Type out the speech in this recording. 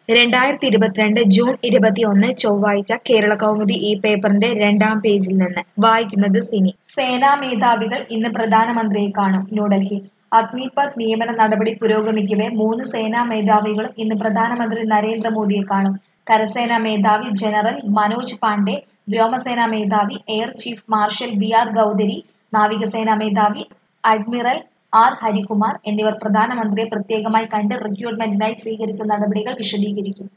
രണ്ടായിരത്തി ഇരുപത്തിരണ്ട് ജൂൺ ഇരുപത്തിയൊന്ന് ചൊവ്വാഴ്ച കേരള കൗമുദി ഈ പേപ്പറിന്റെ രണ്ടാം പേജിൽ നിന്ന് വായിക്കുന്നത് സിനി സേനാ മേധാവികൾ ഇന്ന് പ്രധാനമന്ത്രിയെ കാണും ന്യൂഡൽഹി അഗ്നിപത് നിയമന നടപടി പുരോഗമിക്കവെ മൂന്ന് സേനാ മേധാവികളും ഇന്ന് പ്രധാനമന്ത്രി നരേന്ദ്രമോദിയെ കാണും കരസേനാ മേധാവി ജനറൽ മനോജ് പാണ്ഡെ വ്യോമസേനാ മേധാവി air chief marshal B R Chaudhari നാവികസേനാ മേധാവി അഡ്മിറൽ ആർ ഹരികുമാർ എന്നിവർ പ്രധാനമന്ത്രിയെ പ്രത്യേകമായി കണ്ട് റിക്രൂട്ട്മെന്റിനായി സ്വീകരിച്ച നടപടികൾ വിശദീകരിക്കും